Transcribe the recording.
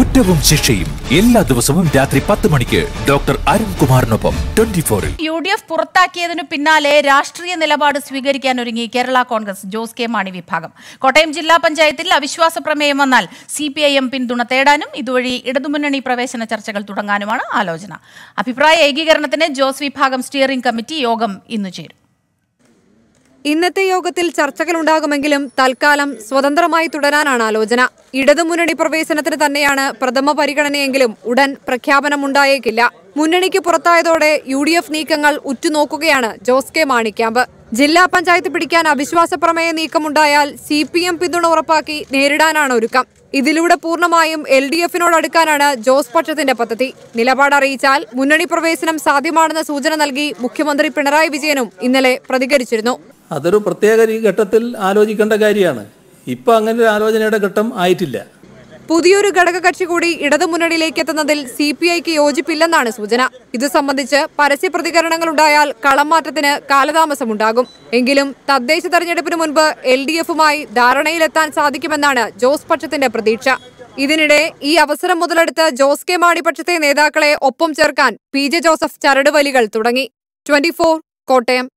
കുറ്റവും ശിക്ഷയും എല്ലാ ദിവസവും രാത്രി പത്ത് മണിക്ക് ഡോക്ടർ അരുൺകുമാറിനൊപ്പം ട്വന്റി ഫോറിൽ യു ഡി എഫ് പുറത്താക്കിയതിനു പിന്നാലെ രാഷ്ട്രീയ നിലപാട് സ്വീകരിക്കാൻ ഒരുങ്ങി കേരള കോൺഗ്രസ് ജോസ് കെ മാണി വിഭാഗം കോട്ടയം ജില്ലാ പഞ്ചായത്തിൽ അവിശ്വാസ പ്രമേയം വന്നാൽ സി പി ഐ എം പിന്തുണ തേടാനും ഇതുവഴി ഇടതുമുന്നണി പ്രവേശന ചർച്ചകൾ തുടങ്ങാനുമാണ് ആലോചന അഭിപ്രായ ഏകീകരണത്തിന് ജോസ് വിഭാഗം സ്റ്റിയറിംഗ് കമ്മിറ്റി യോഗം ഇന്നു ചേരും ഇന്നത്തെ യോഗത്തിൽ ചർച്ചകളുണ്ടാകുമെങ്കിലും തൽക്കാലം സ്വതന്ത്രമായി തുടരാനാണ് ആലോചന ഇടതുമുന്നണി പ്രവേശനത്തിന് തന്നെയാണ് പ്രഥമ പരിഗണനയെങ്കിലും ഉടൻ പ്രഖ്യാപനമുണ്ടായേക്കില്ല മുന്നണിക്ക് പുറത്തായതോടെ യു ഡി എഫ് നീക്കങ്ങൾ ഉറ്റുനോക്കുകയാണ് ജോസ് കെ മാണി ക്യാമ്പ് ജില്ലാ പഞ്ചായത്ത് പിടിക്കാൻ അവിശ്വാസ പ്രമേയ നീക്കമുണ്ടായാൽ സി പി എം പിന്തുണ ഉറപ്പാക്കി നേരിടാനാണ് ഒരുക്കം ഇതിലൂടെ പൂർണ്ണമായും എൽ ഡി എഫിനോട് അടുക്കാനാണ് ജോസ് പക്ഷത്തിന്റെ പദ്ധതി നിലപാട് അറിയിച്ചാൽ മുന്നണി പ്രവേശനം സാധ്യമാണെന്ന സൂചന നൽകി മുഖ്യമന്ത്രി പിണറായി വിജയനും ഇന്നലെ പ്രതികരിച്ചിരുന്നു അതൊരു പ്രത്യേക രീ- ഘട്ടത്തിൽ ആലോചിക്കേണ്ട കാര്യമാണ് ഇപ്പം അങ്ങനെ ഒരു ആലോചനയുടെ ഘട്ടം ആയിട്ടില്ല പുതിയൊരു ഘടകകക്ഷി കൂടി ഇടതുമുന്നണിയിലേക്ക് എത്തുന്നതിൽ സി പി ഐക്ക് യോജിപ്പില്ലെന്നാണ് സൂചന ഇത് സംബന്ധിച്ച് പരസ്യ പ്രതികരണങ്ങളുണ്ടായാൽ കളം മാറ്റത്തിന് കാലതാമസമുണ്ടാകും എങ്കിലും തദ്ദേശ തെരഞ്ഞെടുപ്പിന് മുൻപ് എൽ ഡി എഫുമായി ധാരണയിലെത്താൻ സാധിക്കുമെന്നാണ് ജോസ് പക്ഷത്തിന്റെ പ്രതീക്ഷ ഇതിനിടെ ഈ അവസരം മുതലെടുത്ത് ജോസ് കെ മാണി പക്ഷത്തെ നേതാക്കളെ ഒപ്പം ചേർക്കാൻ പി ജെ ജോസഫ് ചരടുവലികൾ തുടങ്ങി ട്വന്റി കോട്ടയം